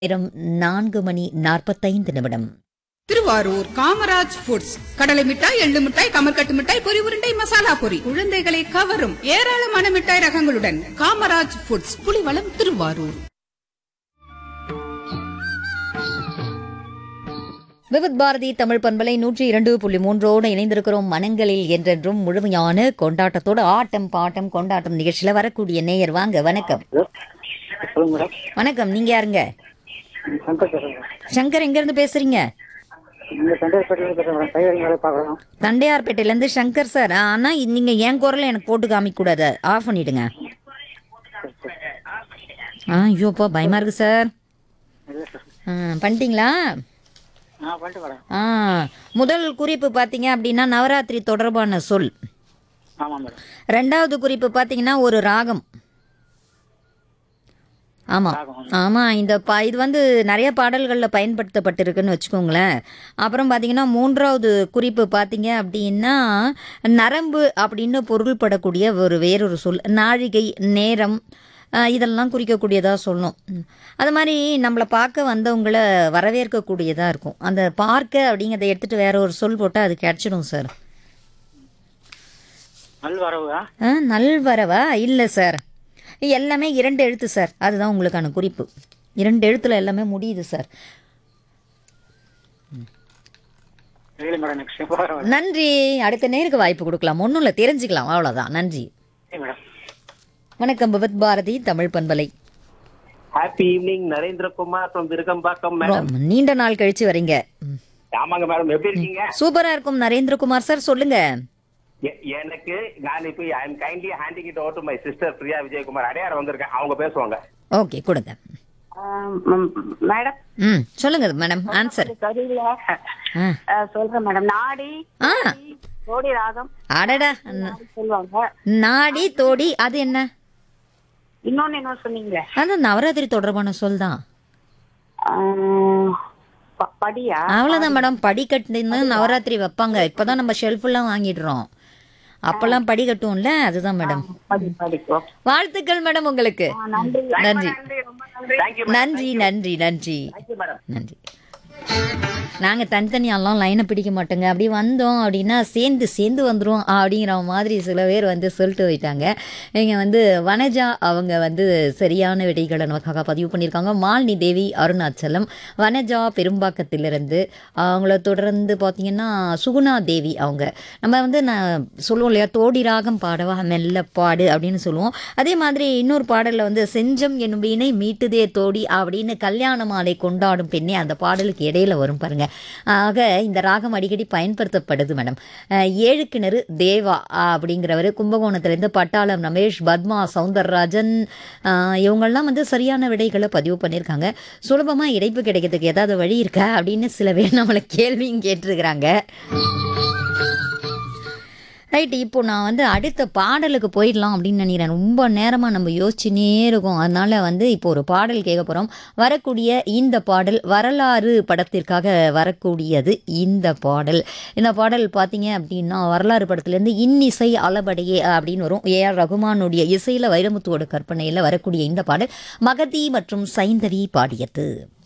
நேரம் நான்கு மணி நாற்பத்தைந்து நிமிடம் திருவாரூர் காமராஜ் ஃபுட்ஸ் கடலை மிட்டாய் எள்ளு மிட்டாய் கமர்கட்டு மிட்டாய் பொரி உருண்டை மசாலா பொரி குழந்தைகளை கவரும் ஏராளமான மிட்டாய் ரகங்களுடன் காமராஜ் ஃபுட்ஸ் புலிவளம் திருவாரூர் விவித் பாரதி தமிழ் பண்பலை நூற்றி இரண்டு புள்ளி மூன்றோடு இணைந்திருக்கிறோம் மனங்களில் என்றென்றும் முழுமையான கொண்டாட்டத்தோடு ஆட்டம் பாட்டம் கொண்டாட்டம் நிகழ்ச்சியில வரக்கூடிய நேயர் வாங்க வணக்கம் சொல்லுங்க மேடம் வணக்கம் நீங்க யாருங்க சங்கர் பேசுறேன் சங்கர் எங்க இருந்து பேசுறீங்க இந்த சண்டேஸ்பேட்டையில பேசுறேன் மேடம் டைலரிங் வேலை பார்க்குறோம் தண்டையார்பேட்டையில இருந்து சங்கர் சார் ஆனா நீங்க என் குரலை எனக்கு போட்டு காமிக்க கூடாது ஆஃப் பண்ணிடுங்க ஆ ஐயோப்பா பயமா இருக்கு சார் இல்லை சார் ஆ, பண்ணிட்டீங்களா ஆ பண்ணிட்டு மேடம் ஆ முதல் குறிப்பு பார்த்தீங்க அப்படின்னா நவராத்திரி தொடர்பான சொல் ஆமாம் மேடம் ரெண்டாவது குறிப்பு பார்த்தீங்கன்னா ஒரு ராகம் ஆமாம் ஆமாம் இந்த பா இது வந்து நிறைய பாடல்களில் பயன்படுத்தப்பட்டிருக்குன்னு வச்சுக்கோங்களேன் அப்புறம் பார்த்தீங்கன்னா மூன்றாவது குறிப்பு பார்த்தீங்க அப்படின்னா நரம்பு அப்படின்னு பொருள்படக்கூடிய ஒரு வேறொரு சொல் நாழிகை நேரம் ஆ, இதெல்லாம் குறிக்கக்கூடியதாக சொல்லணும் ம். அது மாதிரி நம்மளை பார்க்க வந்தவங்கள வரவேற்கக்கூடியதாக இருக்கும் அந்த பார்க்க அப்படிங்கிறத எடுத்துகிட்டு வேற ஒரு சொல் போட்டால் அது கிடச்சிடும் சார் நல்வரவுயா ஆ நல்வரவா இல்லை சார் எல்லாமே இரண்டு எழுத்து சார் அதுதான் உங்களுக்கான குறிப்பு இரண்டு எழுத்துல எல்லாமே முடியுது சார் இல்லை மேடம் நெக்ஸ்ட் வர வரேன் நன்றி அடுத்த நேருக்கு வாய்ப்பு கொடுக்கலாம் ஒன்றும் இல்லை தெரிஞ்சுக்கலாம் அவ்வளோதான் நன்றி மேடம் வணக்கம் பகவத் பாரதி தமிழ் பண்பலை happy evening Narendrakumar from Virugambakkam madam ரொம்ப நீண்ட நாள் கழிச்சு வரீங்க ம். ஆமாங்க மேடம் எப்படி இருக்கீங்க சூப்பரா இருக்கும் நரேந்திரகுமார் சார் சொல்லுங்க எ- எனக்கு நான் இப்போ I am kindly handing it over to my sister Priya Vijayakumar Adyar வந்திருக்கேன் அவங்க பேசுவாங்க ஓகே கொடுங்க மேடம் ம் சொல்லுங்க மேடம் ஆன்சர் கதையில ஆ அஹ், சொல்றேன் மேடம் நாடி ஆ கோடி ராகம் அடடா ந- சொல்லுவாங்க நாடி தோடி அது என்ன இன்னொன்னு என்ன சொன்னீங்களே அது நவராத்திரி தொடர்பான சொல் தான் அஹ், ப- படியா அவ்வளோதான் மேடம் படிக்கட்டுன்னு நவராத்திரி வைப்பாங்க இப்போதான் நம்ம ஷெல்ஃபெல்லாம் வாங்கிடுறோம் அப்பெல்லாம் படி கட்டுவோம்ல அதுதான் மேடம் படி படி ஓகே வாழ்த்துக்கள் மேடம் உங்களுக்கு நன்றி நன்றி நன்றி ரொம்ப நன்றி தேங்க்யூ நன்றி நன்றி நன்றி தேங்க்யூ மேடம் நன்றி நாங்கள் தனித்தனியாலாம் லைனை பிடிக்க மாட்டோங்க அப்படி வந்தோம் அப்படின்னா சேர்ந்து சேர்ந்து வந்துடும் அப்படிங்கிற மாதிரி சில பேர் வந்து சொல்லிட்டு போயிட்டாங்க இங்கே வந்து வனஜா அவங்க வந்து சரியான விடைகளை நமக்காக பதிவு பண்ணியிருக்காங்க மாலினி தேவி அருணாச்சலம் வனஜா பெரும்பாக்கத்திலிருந்து அவங்கள தொடர்ந்து பார்த்தீங்கன்னா சுகுணா தேவி அவங்க நம்ம வந்து நான் சொல்லுவோம் இல்லையா தோடி ராகம் பாடவா மெல்ல பாடு அப்படின்னு சொல்லுவோம் அதே மாதிரி இன்னொரு பாடலில் வந்து செஞ்சம் என்னும் வீணை மீட்டுதே தோடி அப்படின்னு கல்யாண மாலை கொண்டாடும் பெண்ணே அந்த பாடலுக்கு இடையில வரும் பாருங்க ஆக இந்த ராகம் அடிக்கடி பயன்படுத்தப்படுது மேடம் அஹ் ஏழு கிணறு தேவா அப்படிங்கிறவர் கும்பகோணத்துலேருந்து பட்டாளம் ரமேஷ் பத்மா சவுந்தரராஜன் அஹ் இவங்கெல்லாம் வந்து சரியான விடைகளை பதிவு பண்ணியிருக்காங்க சுலபமாக இடைப்பு கிடைக்கிறதுக்கு ஏதாவது வழி இருக்கா அப்படின்னு சில பேர் நம்மளை கேள்வியும் கேட்டிருக்கிறாங்க ரைட் இப்போ நான் வந்து அடுத்த பாடலுக்கு போயிடலாம் அப்படின்னு நினைக்கிறேன் ரொம்ப நேரமாக நம்ம யோசிச்சுனே இருக்கோம் அதனால வந்து இப்போ ஒரு பாடல் கேட்க போகிறோம் வரக்கூடிய இந்த பாடல் வரலாறு படத்திற்காக வரக்கூடியது இந்த பாடல் இந்த பாடல் பார்த்தீங்க அப்படின்னா வரலாறு படத்துலேருந்து இன்னிசை அளபடையே அப்படின்னு வரும் ஏஆர் ரகுமானுடைய இசையில் வைரமுத்துவோட கற்பனையில் வரக்கூடிய இந்த பாடல் மகதி மற்றும் சைந்தவி பாடியது